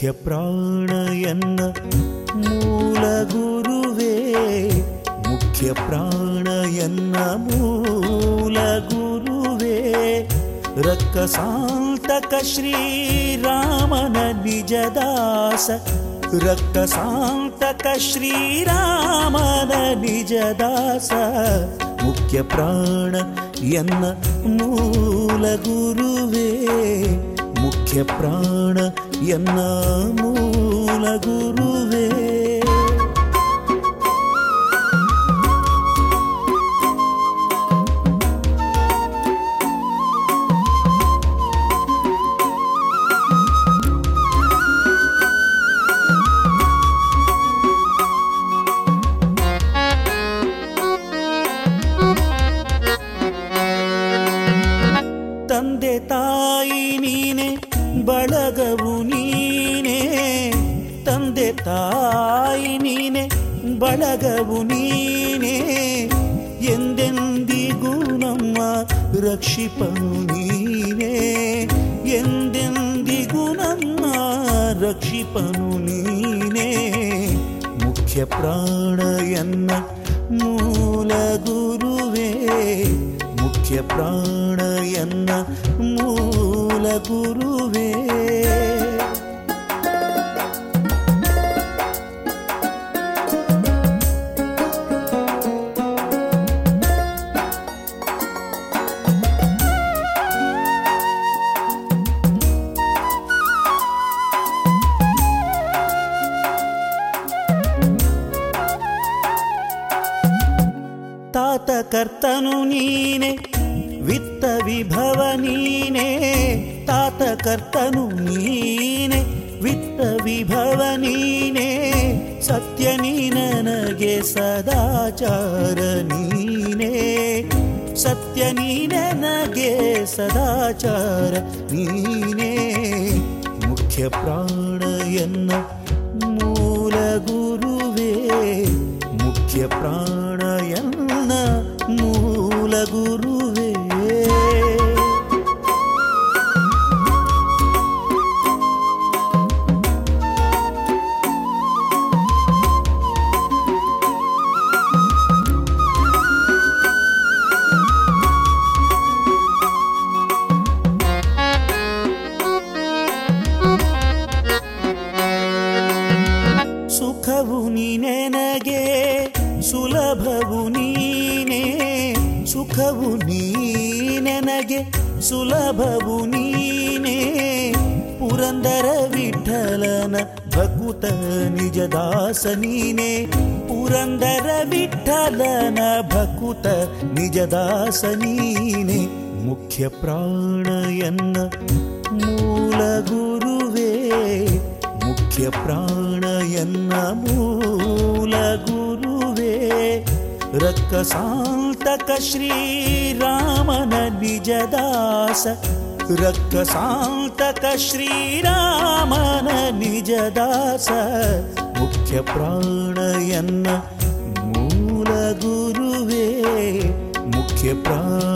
ಮುಖ್ಯ ಪ್ರಾಣ ಎನ್ನ ಮೂಲ ಗುರುವೇ ಮುಖ್ಯ ಪ್ರಾಣ ಎನ್ನ ಮೂಲ ಗುರುವೇ ರಕ್ಕಸಾಂತಕ ಶ್ರೀರಾಮನ ನಿಜದಾಸ ರಕ್ತಸಾಂತಕ ಶ್ರೀರಾಮನ ನಿಜದಾಸ ಮುಖ್ಯ ಪ್ರಾಣ ಎನ್ನ ಮೂಲ ಗುರುವೇ ಮುಖ್ಯ ಪ್ರಾಣ ಎನ್ನ ಮೂಲ ಗುರುವೇ ತಂದೆ ತಾಯಿ ನೀನೆ ಬಳಗವು ನೀನೆ ತಂದೆ ತಾಯಿ ನೀನೆ ಬಳಗವು ನೀನೆ ಎಂದೆಂದಿಗೂ ನಮ್ಮ ರಕ್ಷಿಪನು ನೀನೆ ಎಂದೆಂದಿಗೂ ನಮ್ಮ ರಕ್ಷಿಪನು ನೀನೆ ಮುಖ್ಯ ಪ್ರಾಣ ಎನ್ನ ಮೂಲ ಗುರುವೇ ಮುಖ್ಯ ಪ್ರಾಣ ಎನ್ನ ಮೂಲ ಗುರುವೇ ತಾತ ಕರ್ತನು ನೀನೆ ವಿತ್ತ ವಿಭವ ನೀನೆ ತಾತ ಕರ್ತನು ನೀನೆ ವಿತ್ತ ವಿಭವ ನೀನೆ ಸತ್ಯ ನೀ ನನಗೆ ಸದಾಚಾರ ನೀನೆ ಸತ್ಯ ನೀ ನನಗೆ ಸದಾಚಾರ ನೀನೆ ಮುಖ್ಯ ಪ್ರಾಣ ಎನ್ನ ಮೂಲ ಗುರುವೇ ಮುಖ್ಯ ಪ್ರಾಣ ಎನ್ನ ಮೂಲ ಗುರುವೇ ಸುಖವು ನೀನೆ ನನಗೆ ಸುಲಭವು ನೀನೆ ಸುಖವು ನೀನೆ ನನಗೆ ಸುಲಭವು ನೀನೆ ಪುರಂದರ ವಿಠಲನ ಭಕುತ ನಿಜದಾಸ ನೀನೆ ಪುರಂದರ ವಿಠಲನ ಭಕುತ ನಿಜದಾಸ ನೀನೆ ಮುಖ್ಯ ಪ್ರಾಣ ಎನ್ನ ಮೂಲ ಗುರುವೇ ಮುಖ್ಯ ಪ್ರಾಣ ಎನ್ನ ಮೂಲ ಗುರುವೇ ರಕ್ಕಸಾಂತಕ ಶ್ರೀರಾಮನ ನಿಜದಾಸ ರಕ್ಕಸಾಂತಕ ಶ್ರೀರಾಮನ ನಿಜದಾಸ ಮುಖ್ಯ ಪ್ರಾಣ ಎನ್ನ ಮೂಲ ಗುರುವೇ ಮುಖ್ಯ ಪ್ರಾಣ